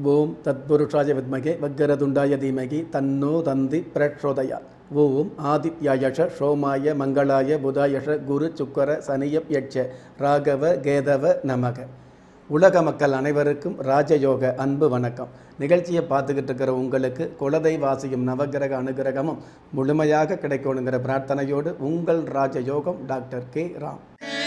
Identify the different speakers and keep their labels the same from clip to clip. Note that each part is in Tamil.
Speaker 1: ஓம் தத்புருஷாய வித்மகே வக்கரதுண்டாய தீமகி தன்னோ தந்தி பிரச்சோதயா ஓம் ஆதித்யாயஷ சோமாய மங்களாய புதாயஷ குரு சுக்கர சனியப் யட்ச ராகவ கேதவ நமக உலக மக்கள் அனைவருக்கும் ராஜயோக அன்பு வணக்கம் நிகழ்ச்சியை பார்த்துக்கிட்டு இருக்கிற உங்களுக்கு குலதெய்வாசியும் நவகிரக அனுகிரகமும் முழுமையாக கிடைக்கணுங்கிற பிரார்த்தனையோடு உங்கள் ராஜயோகம் டாக்டர் கே ராம்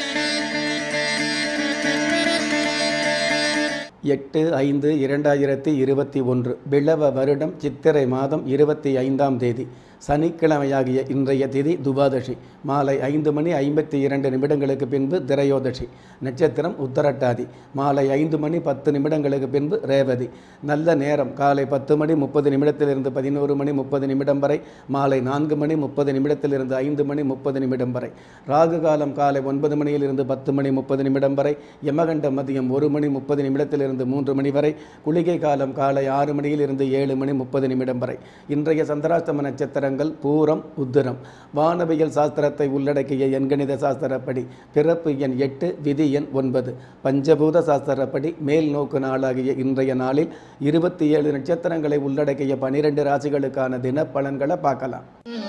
Speaker 1: எட்டு ஐந்து இரண்டாயிரத்தி இருபத்தி ஒன்று பிளவ வருடம் சித்திரை மாதம் இருபத்தி ஐந்தாம் தேதி சனிக்கிழமையாகிய இன்றைய திதி துபாதசி மாலை ஐந்து மணி ஐம்பத்தி இரண்டு நிமிடங்களுக்கு பின்பு திரையோதசி நட்சத்திரம் உத்தரட்டாதி மாலை ஐந்து மணி பத்து நிமிடங்களுக்கு பின்பு ரேவதி நல்ல நேரம் காலை பத்து மணி முப்பது நிமிடத்திலிருந்து பதினோரு மணி முப்பது நிமிடம் வரை மாலை நான்கு மணி முப்பது நிமிடத்திலிருந்து ஐந்து மணி முப்பது நிமிடம் வரை ராகு காலம் காலை ஒன்பது மணியிலிருந்து பத்து மணி முப்பது நிமிடம் வரை யமகண்ட மதியம் ஒரு மணி முப்பது நிமிடத்திலிருந்து மூன்று மணி வரை குளிகை காலம் காலை ஆறு மணியிலிருந்து ஏழு மணி முப்பது நிமிடம் வரை இன்றைய சந்திராஷ்டம நட்சத்திரங்கள் பூரம் உத்திரம் வானவியல் சாஸ்திரத்தை உள்ளடக்கிய எண்கணித சாஸ்திரப்படி பிறப்பு எண் எட்டு விதி எண் ஒன்பது பஞ்சபூத சாஸ்திரப்படி மேல் நோக்கு நாளாகிய இன்றைய நாளில் இருபத்தி ஏழு நட்சத்திரங்களை உள்ளடக்கிய பனிரெண்டு ராசிகளுக்கான தின பலன்களை பார்க்கலாம்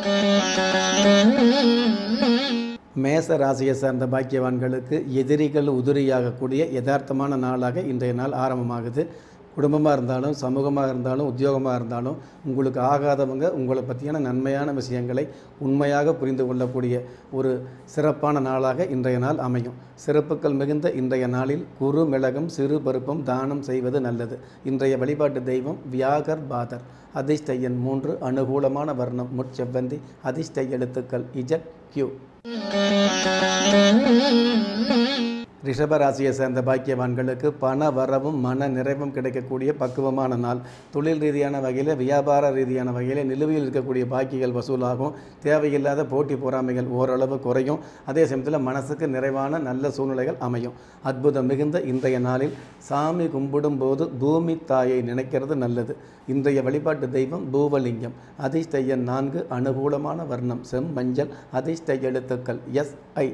Speaker 1: மேச ராசியை சார்ந்த பாக்கியவான்களுக்கு எதிரிகள் உதிரியாகக்கூடிய யதார்த்தமான நாளாக இன்றைய நாள் ஆரம்பமாகுது குடும்பமாக இருந்தாலும் சமூகமாக இருந்தாலும் உத்தியோகமாக இருந்தாலும் உங்களுக்கு ஆகாதவங்க உங்களை பற்றியான நன்மையான விஷயங்களை உண்மையாக புரிந்து கொள்ளக்கூடிய ஒரு சிறப்பான நாளாக இன்றைய நாள் அமையும் சிறப்புகள் மிகுந்த இன்றைய நாளில் குறு மிளகும் சிறு பருப்பும் தானம் செய்வது நல்லது இன்றைய வழிபாட்டு தெய்வம் வியாகர் பாதர் அதிர்ஷ்ட எண் மூன்று அனுகூலமான வர்ணம் முட்செவ்வந்தி அதிர்ஷ்ட எழுத்துக்கள் இஜட் கியூ ரிஷபராசியை சேர்ந்த பாக்கியவான்களுக்கு பண வரவும் மன நிறைவும் கிடைக்கக்கூடிய பக்குவமான நாள் தொழில் ரீதியான வகையில் வியாபார ரீதியான வகையில் நிலுவையில் இருக்கக்கூடிய பாக்கிகள் வசூலாகும் தேவையில்லாத போட்டி பொறாமைகள் ஓரளவு குறையும் அதே சமயத்தில் மனசுக்கு நிறைவான நல்ல சூழ்நிலைகள் அமையும் அற்புதம் மிகுந்த இன்றைய நாளில் சாமி கும்பிடும் போது பூமி தாயை நினைக்கிறது நல்லது இன்றைய வழிபாட்டு தெய்வம் பூவலிங்கம் அதிர்ஷ்ட எண் நான்கு அனுகூலமான வர்ணம் செம் மஞ்சள் அதிர்ஷ்ட எழுத்துக்கள் எஸ் ஐ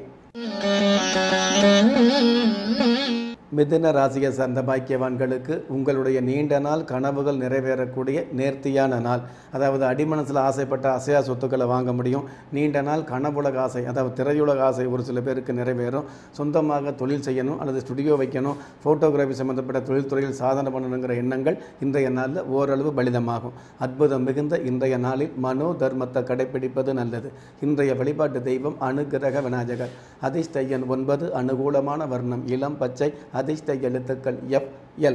Speaker 1: மிதுன ராசியை சார்ந்த பாக்கியவான்களுக்கு உங்களுடைய நீண்ட நாள் கனவுகள் நிறைவேறக்கூடிய நேர்த்தியான நாள் அதாவது அடிமனசில் ஆசைப்பட்ட அசையா சொத்துக்களை வாங்க முடியும் நீண்ட நாள் கனவுலக ஆசை அதாவது திரையுலக ஆசை ஒரு சில பேருக்கு நிறைவேறும் சொந்தமாக தொழில் செய்யணும் அல்லது ஸ்டுடியோ வைக்கணும் ஃபோட்டோகிராஃபி சம்மந்தப்பட்ட தொழில்துறையில் சாதனை பண்ணணுங்கிற எண்ணங்கள் இன்றைய நாளில் ஓரளவு பலிதமாகும் அற்புதம் மிகுந்த இன்றைய நாளில் மனோ தர்மத்தை கடைபிடிப்பது நல்லது இன்றைய வழிபாட்டு தெய்வம் அனுகிரக விநாயகர் அதிர்ஷ்ட எண் ஒன்பது அனுகூலமான வர்ணம் இளம் பச்சை அதிர்ஷ்ட எழுத்துக்கள் எஃப் எல்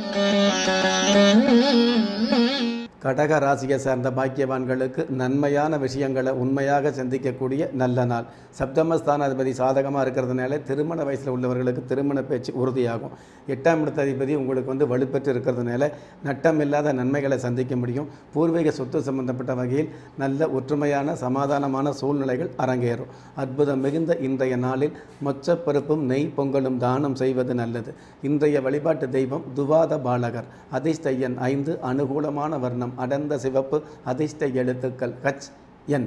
Speaker 1: கடக ராசியை சார்ந்த பாக்கியவான்களுக்கு நன்மையான விஷயங்களை உண்மையாக சிந்திக்கக்கூடிய நல்ல நாள் சப்தமஸ்தானாதிபதி சாதகமாக இருக்கிறதுனால திருமண வயசில் உள்ளவர்களுக்கு திருமண பேச்சு உறுதியாகும் எட்டாம் இடத்த அதிபதி உங்களுக்கு வந்து வலுப்பெற்று இருக்கிறதுனால நட்டம் இல்லாத நன்மைகளை சந்திக்க முடியும் பூர்வீக சொத்து சம்பந்தப்பட்ட வகையில் நல்ல ஒற்றுமையான சமாதானமான சூழ்நிலைகள் அரங்கேறும் அற்புதம் மிகுந்த இன்றைய நாளில் மொச்சப்பருப்பும் நெய் பொங்கலும் தானம் செய்வது நல்லது இன்றைய வழிபாட்டு தெய்வம் துவாத பாலகர் அதிர்ஷ்ட எண் ஐந்து அனுகூலமான வர்ணம் அடர்ந்த சிவப்பு அதிர்ஷ்ட எழுத்துக்கள் ஹச் என்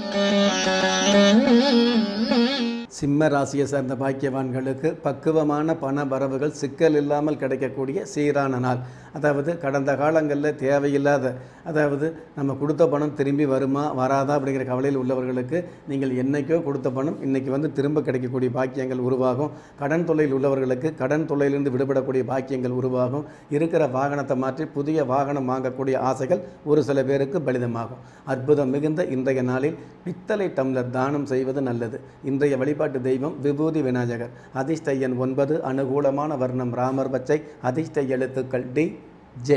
Speaker 1: சிம்ம ராசியை சேர்ந்த பாக்கியவான்களுக்கு பக்குவமான பண வரவுகள் சிக்கல் இல்லாமல் கிடைக்கக்கூடிய சீரான நாள் அதாவது கடந்த காலங்களில் தேவையில்லாத அதாவது நம்ம கொடுத்த பணம் திரும்பி வருமா வராதா அப்படிங்கிற கவலையில் உள்ளவர்களுக்கு நீங்கள் என்னைக்கோ கொடுத்த பணம் இன்றைக்கி வந்து திரும்ப கிடைக்கக்கூடிய பாக்கியங்கள் உருவாகும் கடன் தொல்லையில் உள்ளவர்களுக்கு கடன் தொல்லையிலிருந்து விடுபடக்கூடிய பாக்கியங்கள் உருவாகும் இருக்கிற வாகனத்தை மாற்றி புதிய வாகனம் வாங்கக்கூடிய ஆசைகள் ஒரு சில பேருக்கு பலிதமாகும் அற்புதம் மிகுந்த இன்றைய நாளில் பித்தளை டம்ளர் தானம் செய்வது நல்லது இன்றைய வழிபாட்டு தெய்வம் விபூதி விநாயகர் அதிர்ஷ்ட எண் ஒன்பது அனுகூலமான வர்ணம் ராமர் பச்சை அதிர்ஷ்ட எழுத்துக்கள் டி ஜே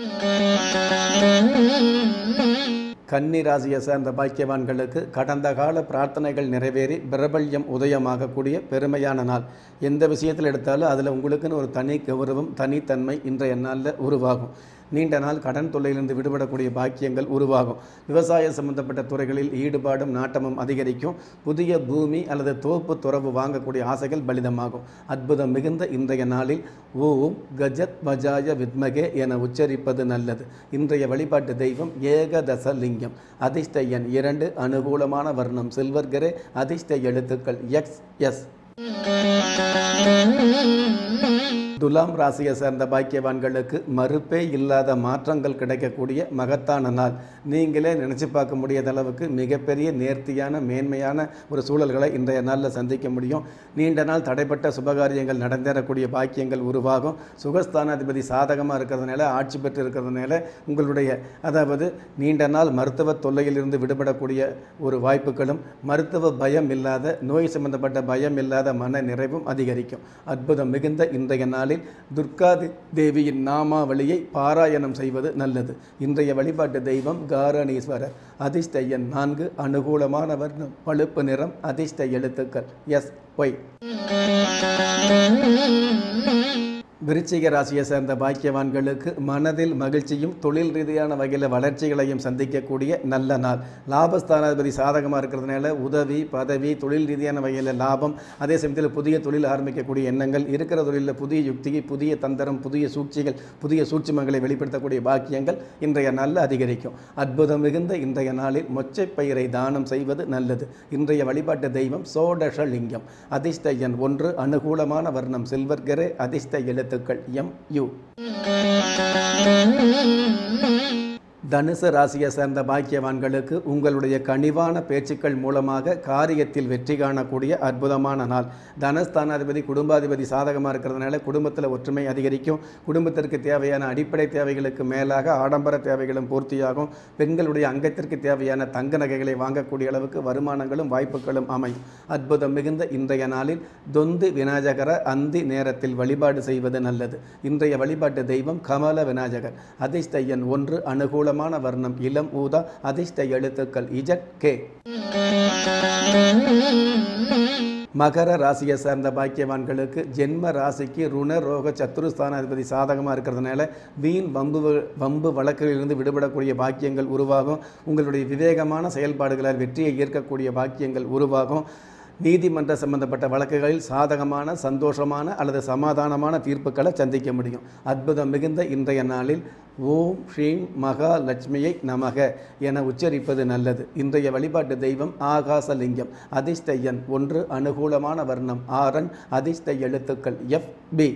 Speaker 1: கன்னி ராசியை சேர்ந்த பாக்கியவான்களுக்கு கடந்த கால பிரார்த்தனைகள் நிறைவேறி பிரபல்யம் உதயமாகக்கூடிய பெருமையான நாள் எந்த விஷயத்தில் எடுத்தாலும் அதில் உங்களுக்குன்னு ஒரு தனி கௌரவம் தனித்தன்மை இன்றைய நாளில் உருவாகும் நீண்ட நாள் கடன் தொல்லையிலிருந்து விடுபடக்கூடிய பாக்கியங்கள் உருவாகும் விவசாய சம்பந்தப்பட்ட துறைகளில் ஈடுபாடும் நாட்டமும் அதிகரிக்கும் புதிய பூமி அல்லது தோப்பு துறவு வாங்கக்கூடிய ஆசைகள் பலிதமாகும் அற்புதம் மிகுந்த இன்றைய நாளில் ஓம் கஜத் வஜாய வித்மகே என உச்சரிப்பது நல்லது இன்றைய வழிபாட்டு தெய்வம் ஏகதச லிங்கம் அதிர்ஷ்ட எண் இரண்டு அனுகூலமான வர்ணம் சில்வர்கரே அதிர்ஷ்ட எழுத்துக்கள் எக்ஸ் எஸ் துலாம் ராசியை சேர்ந்த பாக்கியவான்களுக்கு மறுப்பே இல்லாத மாற்றங்கள் கிடைக்கக்கூடிய மகத்தான நாள் நீங்களே நினச்சி பார்க்க முடியாத அளவுக்கு மிகப்பெரிய நேர்த்தியான மேன்மையான ஒரு சூழல்களை இன்றைய நாளில் சந்திக்க முடியும் நீண்ட நாள் தடைப்பட்ட சுபகாரியங்கள் நடந்தேறக்கூடிய பாக்கியங்கள் உருவாகும் சுகஸ்தானாதிபதி சாதகமாக இருக்கிறதுனால ஆட்சி பெற்று இருக்கிறதுனால உங்களுடைய அதாவது நீண்ட நாள் மருத்துவ தொல்லையிலிருந்து விடுபடக்கூடிய ஒரு வாய்ப்புகளும் மருத்துவ பயம் இல்லாத நோய் சம்பந்தப்பட்ட பயம் இல்லாத மன நிறைவும் அதிகரிக்கும் அற்புதம் மிகுந்த இன்றைய நாளில் துர்கா தேவியின் நாமாவளியை பாராயணம் செய்வது நல்லது இன்றைய வழிபாட்டு தெய்வம் காரணீஸ்வரர் அதிர்ஷ்ட எண் நான்கு அனுகூலமான வர்ணம் பழுப்பு நிறம் அதிர்ஷ்ட எழுத்துக்கள் எஸ் ஒய் விருச்சிக ராசியை சேர்ந்த பாக்கியவான்களுக்கு மனதில் மகிழ்ச்சியும் தொழில் ரீதியான வகையில் வளர்ச்சிகளையும் சந்திக்கக்கூடிய நல்ல நாள் லாபஸ்தானாதிபதி சாதகமாக இருக்கிறதுனால உதவி பதவி தொழில் ரீதியான வகையில் லாபம் அதே சமயத்தில் புதிய தொழில் ஆரம்பிக்கக்கூடிய எண்ணங்கள் இருக்கிற தொழிலில் புதிய யுக்தியை புதிய தந்திரம் புதிய சூழ்ச்சிகள் புதிய சூட்சுமங்களை வெளிப்படுத்தக்கூடிய பாக்கியங்கள் இன்றைய நாளில் அதிகரிக்கும் அற்புதம் மிகுந்த இன்றைய நாளில் மொச்சை பயிரை தானம் செய்வது நல்லது இன்றைய வழிபாட்டு தெய்வம் சோடஷ லிங்கம் அதிர்ஷ்ட எண் ஒன்று அனுகூலமான வர்ணம் சில்வர் கரே அதிர்ஷ்ட எழுத்துக்கள் எம் யு தனுசு ராசியை சேர்ந்த பாக்கியவான்களுக்கு உங்களுடைய கனிவான பேச்சுக்கள் மூலமாக காரியத்தில் வெற்றி காணக்கூடிய அற்புதமான நாள் தனஸ்தானாதிபதி குடும்பாதிபதி சாதகமாக இருக்கிறதுனால குடும்பத்தில் ஒற்றுமை அதிகரிக்கும் குடும்பத்திற்கு தேவையான அடிப்படை தேவைகளுக்கு மேலாக ஆடம்பர தேவைகளும் பூர்த்தியாகும் பெண்களுடைய அங்கத்திற்கு தேவையான தங்க நகைகளை வாங்கக்கூடிய அளவுக்கு வருமானங்களும் வாய்ப்புகளும் அமையும் அற்புதம் மிகுந்த இன்றைய நாளில் தொந்து விநாயகர அந்தி நேரத்தில் வழிபாடு செய்வது நல்லது இன்றைய வழிபாட்டு தெய்வம் கமல விநாயகர் அதிர்ஷ்ட எண் ஒன்று அனுகூலமான வர்ணம் இளம் ஊதா அதிர்ஷ்ட எழுத்துக்கள் இஜட் கே மகர ராசியை சேர்ந்த பாக்கியவான்களுக்கு ஜென்ம ராசிக்கு ருண ரோக சத்துருஸ்தானாதிபதி சாதகமாக இருக்கிறதுனால வீண் வம்பு வ- வம்பு வழக்குகளிலிருந்து விடுபடக்கூடிய பாக்கியங்கள் உருவாகும் உங்களுடைய விவேகமான செயல்பாடுகளால் வெற்றியை ஈர்க்கக்கூடிய பாக்கியங்கள் உருவாகும் நீதிமன்ற சம்பந்தப்பட்ட வழக்குகளில் சாதகமான சந்தோஷமான அல்லது சமாதானமான தீர்ப்புகளை சந்திக்க முடியும் அற்புதம் மிகுந்த இன்றைய நாளில் ஓம் ஸ்ரீம் மகா லட்சுமியை நமக என உச்சரிப்பது நல்லது இன்றைய வழிபாட்டு தெய்வம் ஆகாசலிங்கம் அதிர்ஷ்ட எண் ஒன்று அனுகூலமான வர்ணம் ஆரன் அதிர்ஷ்ட எழுத்துக்கள் எஃப் பி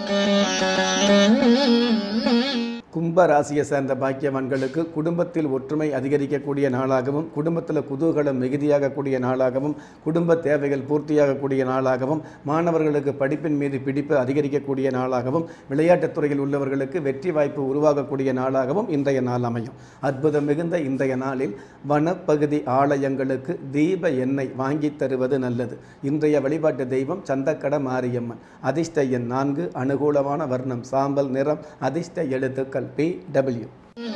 Speaker 1: கும்ப ராசியை சேர்ந்த பாக்கியவான்களுக்கு குடும்பத்தில் ஒற்றுமை அதிகரிக்கக்கூடிய நாளாகவும் குடும்பத்தில் குதூகலம் மிகுதியாகக்கூடிய நாளாகவும் குடும்ப தேவைகள் பூர்த்தியாகக்கூடிய நாளாகவும் மாணவர்களுக்கு படிப்பின் மீது பிடிப்பு அதிகரிக்கக்கூடிய நாளாகவும் விளையாட்டுத் துறையில் உள்ளவர்களுக்கு வெற்றி வாய்ப்பு உருவாகக்கூடிய நாளாகவும் இன்றைய நாள் அமையும் அற்புதம் மிகுந்த இன்றைய நாளில் வனப்பகுதி ஆலயங்களுக்கு தீப எண்ணெய் வாங்கித் தருவது நல்லது இன்றைய வழிபாட்டு தெய்வம் சந்தக்கட மாரியம்மன் அதிர்ஷ்ட எண் நான்கு அனுகூலமான வர்ணம் சாம்பல் நிறம் அதிர்ஷ்ட எழுத்துக்கள் பி டபிள்யூ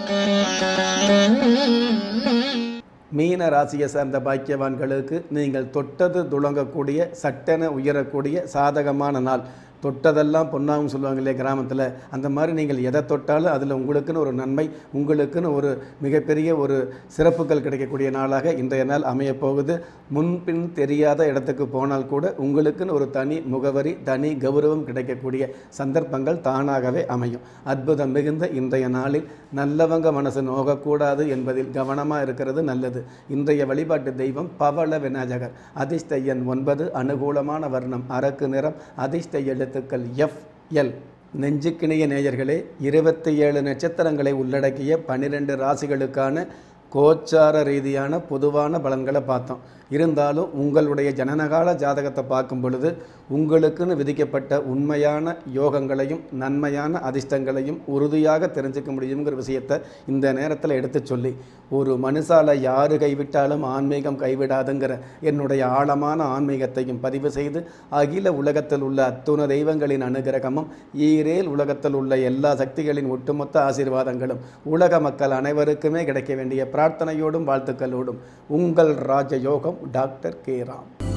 Speaker 1: மீன ராசியை சேர்ந்த பாக்கியவான்களுக்கு நீங்கள் தொட்டது துளங்கக்கூடிய சட்டென உயரக்கூடிய சாதகமான நாள் தொட்டதெல்லாம் பொன்னாகும் சொல்லுவாங்க இல்லையா கிராமத்தில் அந்த மாதிரி நீங்கள் எதை தொட்டாலும் அதில் உங்களுக்குன்னு ஒரு நன்மை உங்களுக்குன்னு ஒரு மிகப்பெரிய ஒரு சிறப்புகள் கிடைக்கக்கூடிய நாளாக இன்றைய நாள் அமையப் போகுது முன்பின் தெரியாத இடத்துக்கு போனால் கூட உங்களுக்குன்னு ஒரு தனி முகவரி தனி கௌரவம் கிடைக்கக்கூடிய சந்தர்ப்பங்கள் தானாகவே அமையும் அற்புதம் மிகுந்த இன்றைய நாளில் நல்லவங்க மனசு நோகக்கூடாது என்பதில் கவனமாக இருக்கிறது நல்லது இன்றைய வழிபாட்டு தெய்வம் பவள விநாயகர் அதிர்ஷ்ட எண் ஒன்பது அனுகூலமான வர்ணம் அரக்கு நிறம் அதிர்ஷ்ட எழுத்துக்கள் எஃப் எல் நெஞ்சுக்கிணைய நேயர்களே இருபத்தி ஏழு நட்சத்திரங்களை உள்ளடக்கிய பன்னிரெண்டு ராசிகளுக்கான கோச்சார ரீதியான பொதுவான பலன்களை பார்த்தோம் இருந்தாலும் உங்களுடைய ஜனனகால ஜாதகத்தை பார்க்கும் பொழுது உங்களுக்குன்னு விதிக்கப்பட்ட உண்மையான யோகங்களையும் நன்மையான அதிர்ஷ்டங்களையும் உறுதியாக தெரிஞ்சுக்க முடியுங்கிற விஷயத்தை இந்த நேரத்தில் எடுத்து சொல்லி ஒரு மனுஷால யாரு கைவிட்டாலும் ஆன்மீகம் கைவிடாதுங்கிற என்னுடைய ஆழமான ஆன்மீகத்தையும் பதிவு செய்து அகில உலகத்தில் உள்ள அத்துண தெய்வங்களின் அனுகிரகமும் ஈரேல் உலகத்தில் உள்ள எல்லா சக்திகளின் ஒட்டுமொத்த ஆசீர்வாதங்களும் உலக மக்கள் அனைவருக்குமே கிடைக்க வேண்டிய பிரார்த்தனையோடும் வாழ்த்துக்களோடும் உங்கள் ராஜயோகம் டாக்டர் கே ராம்